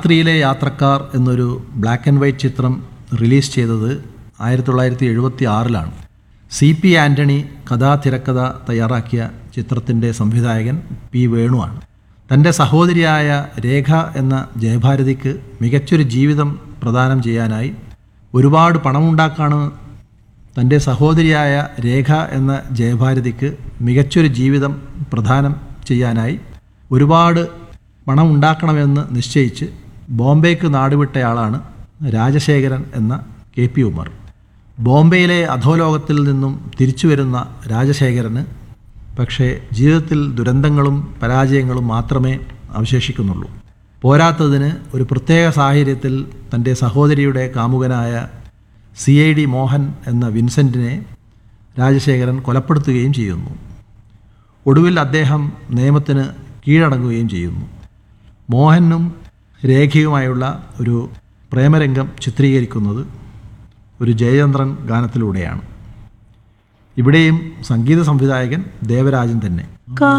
രാത്രിയിലെ യാത്രക്കാർ എന്നൊരു ബ്ലാക്ക് ആൻഡ് വൈറ്റ് ചിത്രം റിലീസ് ചെയ്തത് ആയിരത്തി തൊള്ളായിരത്തി എഴുപത്തി ആറിലാണ് സി പി ആൻ്റണി കഥാതിരക്കഥ തയ്യാറാക്കിയ ചിത്രത്തിൻ്റെ സംവിധായകൻ പി വേണുവാണ് തൻ്റെ സഹോദരിയായ രേഖ എന്ന ജയഭാരതിക്ക് മികച്ചൊരു ജീവിതം പ്രദാനം ചെയ്യാനായി ഒരുപാട് പണമുണ്ടാക്കാണ് തൻ്റെ സഹോദരിയായ രേഖ എന്ന ജയഭാരതിക്ക് മികച്ചൊരു ജീവിതം പ്രദാനം ചെയ്യാനായി ഒരുപാട് പണം ഉണ്ടാക്കണമെന്ന് നിശ്ചയിച്ച് ബോംബെക്ക് നാടുവിട്ടയാളാണ് രാജശേഖരൻ എന്ന കെ പി ഉമർ ബോംബെയിലെ അധോലോകത്തിൽ നിന്നും തിരിച്ചു വരുന്ന രാജശേഖരന് പക്ഷേ ജീവിതത്തിൽ ദുരന്തങ്ങളും പരാജയങ്ങളും മാത്രമേ അവശേഷിക്കുന്നുള്ളൂ പോരാത്തതിന് ഒരു പ്രത്യേക സാഹചര്യത്തിൽ തൻ്റെ സഹോദരിയുടെ കാമുകനായ സി ഐ ഡി മോഹൻ എന്ന വിൻസെൻറ്റിനെ രാജശേഖരൻ കൊലപ്പെടുത്തുകയും ചെയ്യുന്നു ഒടുവിൽ അദ്ദേഹം നിയമത്തിന് കീഴടങ്ങുകയും ചെയ്യുന്നു മോഹനും രേഖയുമായുള്ള ഒരു പ്രേമരംഗം ചിത്രീകരിക്കുന്നത് ഒരു ജയചന്ദ്രൻ ഗാനത്തിലൂടെയാണ് ഇവിടെയും സംഗീത സംവിധായകൻ ദേവരാജൻ തന്നെ